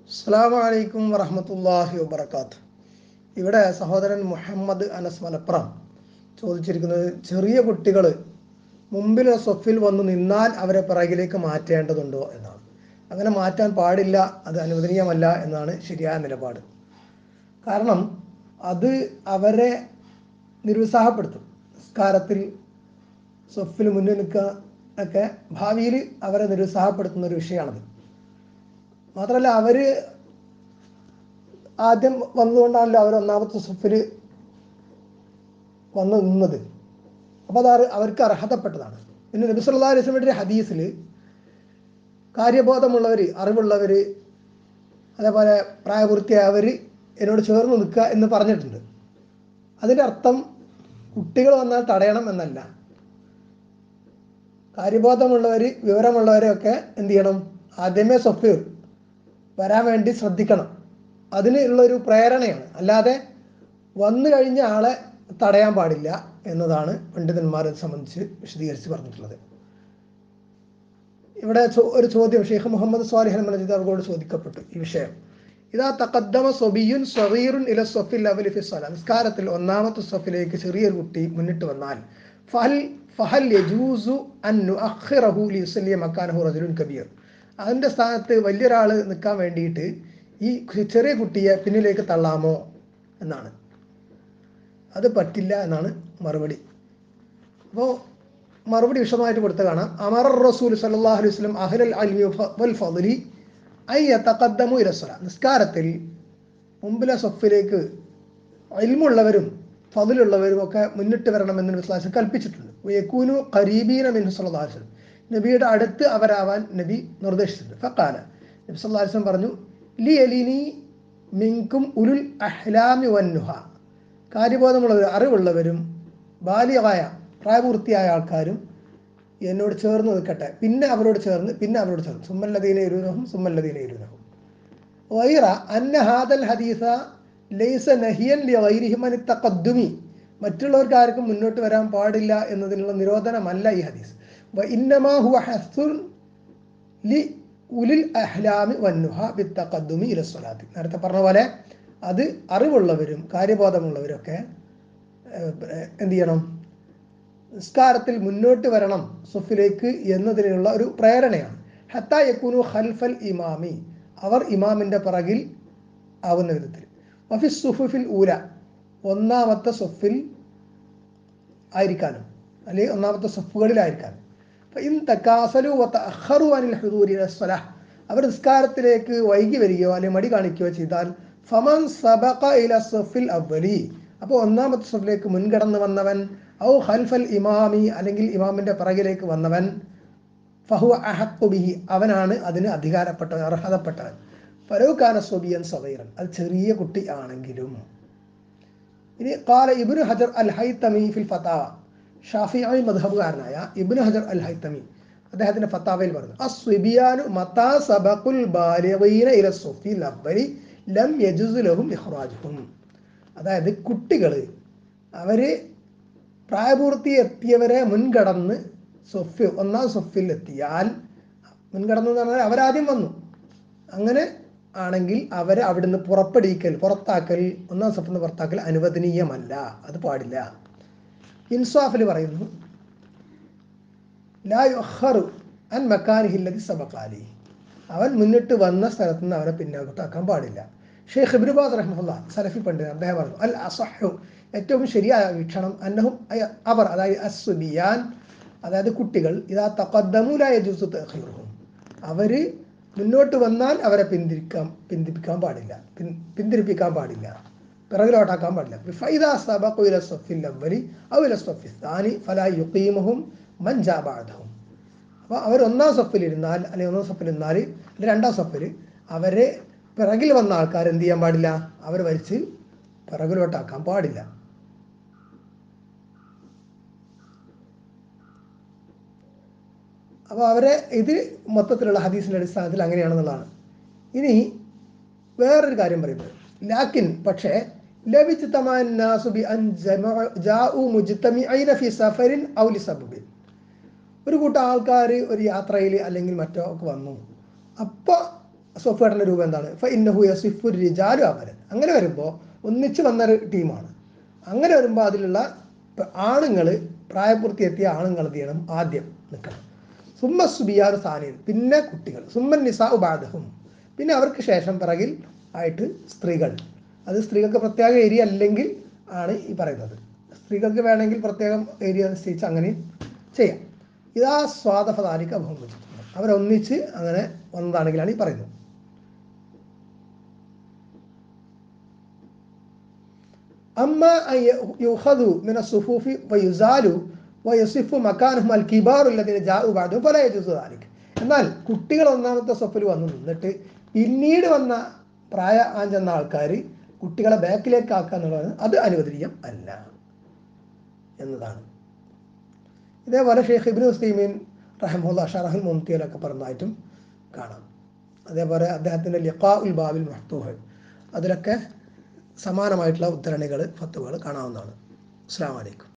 അസ്സാം വലൈക്കും വറഹമത്തല്ലാഹി വബർക്കാത്ത് ഇവിടെ സഹോദരൻ മുഹമ്മദ് അനസ് മലപ്പുറം ചോദിച്ചിരിക്കുന്നത് ചെറിയ കുട്ടികൾ മുമ്പിലെ സൊഫിൽ വന്ന് നിന്നാൽ അവരെ പിറകിലേക്ക് മാറ്റേണ്ടതുണ്ടോ എന്നാണ് അങ്ങനെ മാറ്റാൻ പാടില്ല അത് അനുവദനീയമല്ല എന്നാണ് ശരിയായ നിലപാട് കാരണം അത് അവരെ നിരുത്സാഹപ്പെടുത്തും നിസ്കാരത്തിൽ സൊഫിൽ മുന്നിൽ നിൽക്കുക ഒക്കെ ഭാവിയിൽ അവരെ നിരുത്സാഹപ്പെടുത്തുന്ന ഒരു വിഷയമാണത് മാത്രമല്ല അവര് ആദ്യം വന്നുകൊണ്ടാണല്ലോ അവർ ഒന്നാമത്തെ സൊഫിൽ വന്ന് നിന്നത് അപ്പോൾ അത് അവർക്ക് അർഹതപ്പെട്ടതാണ് പിന്നെ നബി സല്ലല്ലാഹു അലൈഹി വസല്ലമയുടെ ഹദീസിൽ കാര്യബോധമുള്ളവർ അറിവുള്ളവർ അതേപോലെ പ്രായപൂർത്തിയായവർ എന്നോട് ചേർന്ന് നിൽക്കുക എന്ന് പറഞ്ഞിട്ടുണ്ട് അതിൻ്റെ അർത്ഥം കുട്ടികൾ വന്നാൽ തടയണം എന്നല്ല കാര്യബോധമുള്ളവർ വിവരമുള്ളവരെയൊക്കെ എന്ത് ചെയ്യണം ആദ്യമേ സൊഫീർ വരാൻ വേണ്ടി ശ്രദ്ധിക്കണം അതിനുള്ള പ്രേരണയാണ് അല്ലാതെ വന്നു കഴിഞ്ഞ ആളെ തടയാൻ പാടില്ല എന്നതാണ് പണ്ഡിതന്മാരെ സംബന്ധിച്ച് വിശദീകരിച്ച് പറഞ്ഞിട്ടുള്ളത് ഇവിടെ ഒരു ചോദ്യം ഷെയ്ഖ് മുഹമ്മദ് സ്വാലിഹ് അൽ മജീദ് അവരോട് ചോദിക്കപ്പെട്ടു ഈ വിഷയം ഇതാ തക്കദ്ദമ സൊബിയുൻ സൊറീറുൻ ഇല സൊഫിൽ അവലി ഫിസ്വല നിസ്കാരത്തിൽ ഒന്നാമത്തെ സൊഫിലേക്ക് ചെറിയൊരു കുട്ടി മുന്നിട്ട് വന്നാൽ ഫഹൽ ഫഹൽ യജൂസു അൻ നുഅഖിറഹു ലിയുസല്ലിയ മക്കാനഹു റജുലുൻ കബീർ അതിൻ്റെ സ്ഥാനത്ത് വലിയൊരാൾ നിൽക്കാൻ വേണ്ടിയിട്ട് ഈ ചെറിയ കുട്ടിയെ പിന്നിലേക്ക് തള്ളാമോ എന്നാണ് അത് പറ്റില്ല എന്നാണ് മറുപടി അപ്പോൾ മറുപടി വിശദമായിട്ട് കൊടുത്ത കാണാം അമർ റസൂൽ സല്ലാഹു അലൈഹി വസ്ലം അഹ്ലൽ അൽമി വൽ ഫضലി ഐ തഖദ്ദമു ഇലസ്വല നിസ്കാരത്തിൽ മുമ്പിലെ സൊഫിലേക്ക് അൽമുള്ളവരും ഫതിലുള്ളവരും ഒക്കെ മുന്നിട്ട് വരണമെന്ന് വിശ്വാസം കൽപ്പിച്ചിട്ടുണ്ട് യക്കൂനു ഖരീബീന മിൻഹു സല്ലല്ലാഹു അലൈഹി വസല്ലം നബിയുടെ അടുത്ത് അവരാവാൻ നബി നിർദ്ദേശിച്ചിട്ടുണ്ട് ഫക്കാല നബി സല്ലല്ലാഹു അലൈഹി വസല്ലം പറഞ്ഞു ലി അലിനി മിങ്കും ഉലുൽ അഹ്ലാമി വന്നുഹ കാര്യബോധമുള്ളവർ അറിവുള്ളവരും ബാലികമായ പ്രായപൂർത്തിയായ ആൾക്കാരും എന്നോട് ചേർന്ന് നിൽക്കട്ടെ പിന്നെ അവരോട് ചേർന്ന് പിന്നെ അവരോട് ചേർന്ന് സുമ്മല്ലദീന ഇരുനഹും സുമ്മല്ലദീന ഇരുനഹും വൈറ അന്ന ഹാദൽ ഹദീസ ലൈസ നഹിയൻ ലി വൈരിഹിമൻ തഖദ്ദുമി മറ്റുള്ളവർക്ക് ആർക്കും മുന്നോട്ട് വരാൻ പാടില്ല എന്നതിനുള്ള നിരോധനമല്ല ഈ ഹദീസ് وإنما هو حث ഉലിൽ അഹ്ലാമി വന്നുഹ ബിത്തഖദ്ദുമി ഇല സ്വലാത്തി നേരത്തെ പറഞ്ഞ പോലെ അത് അറിവുള്ളവരും കാര്യബോധമുള്ളവരും ഒക്കെ എന്ത് ചെയ്യണം നിസ്കാരത്തിൽ മുന്നോട്ട് വരണം സുഫിലേക്ക് എന്നതിനുള്ള ഒരു പ്രേരണയാണ് ഹത്ത യക്കുനു ഖൽഫൽ ഇമാമി അവർ ഇമാമിൻ്റെ പിറകിൽ ആവുന്ന വിധത്തിൽ വഫി സുഫുഫിൽ ഊല ഒന്നാമത്തെ സൊഫിൽ ആയിരിക്കാനും അല്ലെങ്കിൽ ഒന്നാമത്തെ സൊഫുകളിലായിരിക്കാനും ഇൻ തക്കാസലു അഖറു അനിൽ ഹുദൂരി സ്വലാഹ് അവർ നിസ്കാരത്തിലേക്ക് വൈകി വരികയോ അല്ലെങ്കിൽ മടി കാണിക്കുകയോ ചെയ്താൽ ഫമൻ സബഖ ഇല സഫിൽ അവലി അപ്പോൾ ഒന്നാമത്തെ സഫിലേക്ക് മുൻകടന്ന് വന്നവൻ ഔ ഹൽഫൽ ഇമാമി അല്ലെങ്കിൽ ഇമാമിന്റെ പിറകിലേക്ക് വന്നവൻ ഫഹു അഹക്കുബിഹി അവനാണ് അതിന് അധികാരപ്പെട്ടവൻ അർഹതപ്പെട്ടവൻ ഫലൗകാന സ്വബിയൻ സവൈറൻ അത് ചെറിയ കുട്ടി ആണെങ്കിലും ഇനി കാല ഇബ്നു ഹജർ അൽ ഹൈത്തമി ഫിൽ ഫതാവ ഷാഫിയായി മധബുകാരനായ ഇബ്നു ഹജർ അൽ ഹൈത്തമി അദ്ദേഹത്തിന്റെ ഫത്താവയിൽ പറഞ്ഞു അസ്വിബിയാനു മതാ സബഖുൽ ബാലിഗീന ഇല സുഫിൽ അവലി ലം യജുസ് ലഹും ഇഖ്റാജുഹും അതായത് കുട്ടികൾ അവര് പ്രായപൂർത്തി എത്തിയവരെ മുൻകടന്ന് സൊഫ് ഒന്നാം സൊഫിൽ എത്തിയാൽ മുൻകടന്ന് എന്ന് പറഞ്ഞാൽ അവരാദ്യം വന്നു അങ്ങനെ ആണെങ്കിൽ അവരെ അവിടുന്ന് പുറപ്പെടുവിക്കൽ പുറത്താക്കൽ ഒന്നാം സൊഫിൽ നിന്ന് പുറത്താക്കൽ അനുവദനീയമല്ല അത് പാടില്ല ഇൻസാഫിൽ പറയുന്നു ലാ യുഹറു അൻ മക്കാനിഹില്ലതി സബക്കാലി അവൻ മുന്നിട്ട് വന്ന സ്ഥലത്ത് നിന്ന് അവരെ പിന്നോട്ടാക്കാൻ പാടില്ല ഷെയ്ഖ് ഇബ്രുബാദ് റഹ്മുല്ല സലഫി പണ്ഡിതൻ അദ്ദേഹം പറഞ്ഞു അൽ അസഹു ഏറ്റവും ശരിയായ വീക്ഷണം അന്നഹും അവർ അതായത് അസുബിയാൻ അതായത് കുട്ടികൾ ഇതാ തക്കദ്ദമുലായ ജുസു തഹീറുഹും അവര് മുന്നോട്ട് വന്നാൽ അവരെ പിന്തിരിക്കാൻ പിന്തിപ്പിക്കാൻ പാടില്ല പിന്തിരിപ്പിക്കാൻ പാടില്ല പിറകിലോട്ടാക്കാൻ പാടില്ല ഫൈദ സബഖു ഇല സഫിൽ അവലി ഔ ഇല സഫി സ്ഥാനി ഫലാ യുഖീമുഹും മൻ ജാബഅദഹും അപ്പോൾ അവർ ഒന്നാം സഫിൽ ഇരുന്നാൽ അല്ലെങ്കിൽ ഒന്നാം സഫിൽ ഇരുന്നാൽ അല്ലെങ്കിൽ രണ്ടാം സഫിൽ അവരെ പിറകിൽ വന്ന ആൾക്കാർ എന്ത് ചെയ്യാൻ പാടില്ല അവർ വരിച്ച് പിറകിലോട്ടാക്കാൻ പാടില്ല അപ്പോൾ അവരെ ഇത് മൊത്തത്തിലുള്ള ഹദീസിൻ്റെ അടിസ്ഥാനത്തിൽ അങ്ങനെയാണെന്നുള്ളതാണ് ഇനി വേറൊരു കാര്യം പറയുന്നത് ലാക്കിൻ പക്ഷേ ലഭിച്ച് തമാനാസുബി അൻ ജാഉ മുജ്തമിഅന ഫി സഫരിൻ ഔ ലിസബബിൻ ഒരു കൂട്ടം ആൾക്കാർ ഒരു യാത്രയിൽ അല്ലെങ്കിൽ മറ്റോ ഒക്കെ വന്നു അപ്പോൾ സൊഫേട്ടൻ്റെ രൂപം എന്താണ് ഫ ഇന്നഹു യസിഫു റിജാലു അമരൻ അങ്ങനെ വരുമ്പോൾ ഒന്നിച്ച് വന്നൊരു ടീമാണ് അങ്ങനെ വരുമ്പോൾ അതിലുള്ള ആണുങ്ങൾ പ്രായപൂർത്തി എത്തിയ ആണുങ്ങൾ എന്ത് ചെയ്യണം ആദ്യം നിൽക്കണം സുമ്മ സുബിയാർ സാനിയൻ പിന്നെ കുട്ടികൾ സുമ്മൻ നിസാ ഉപാദഹും പിന്നെ അവർക്ക് ശേഷം പിറകിൽ ആയിട്ട് സ്ത്രീകൾ അത് സ്ത്രീകൾക്ക് പ്രത്യേക ഏരിയ അല്ലെങ്കിൽ ആണ് ഈ പറയുന്നത് സ്ത്രീകൾക്ക് വേണമെങ്കിൽ പ്രത്യേകം ഏരിയ നിശ്ചയിച്ച് അങ്ങനെ ചെയ്യാം ഇതാ സ്വാദഫതാരിക്ക ബഹുമതി അവരൊന്നിച്ച് അങ്ങനെ വന്നതാണെങ്കിലാണ് ഈ പറയുന്നത് അമ്മ യുഹദു മിന സുഫൂഫി വയുസാലു വയസിഫു മക്കാനുഹും അൽ കിബാറുല്ലതിന് ജാഉ ബാദു ഫല യജുസു ദാലിക് എന്നാൽ കുട്ടികൾ ഒന്നാമത്തെ സൊഫിൽ വന്ന് നിന്നിട്ട് പിന്നീട് വന്ന പ്രായ ആഞ്ചെന്ന ആൾക്കാർ കുട്ടികളെ ബാക്കിലേക്ക് ആക്കുക എന്നുള്ളത് അത് അനുവദനീയം അല്ല എന്നതാണ് ഇതേപോലെ ഷെയ്ഖ് ഇബ്നു ഹുസൈമീൻ റഹമുല്ല ഷറഹുൽ മുംതിയിലൊക്കെ പറഞ്ഞതായിട്ടും കാണാം അതേപോലെ അദ്ദേഹത്തിൻ്റെ ലിഖാ ഉൽ ബാബിൽ മഹ്തൂഹ് അതിലൊക്കെ സമാനമായിട്ടുള്ള ഉദ്ധരണികൾ ഫത്തുവകൾ കാണാവുന്നതാണ് അസ്സാം വലൈക്കും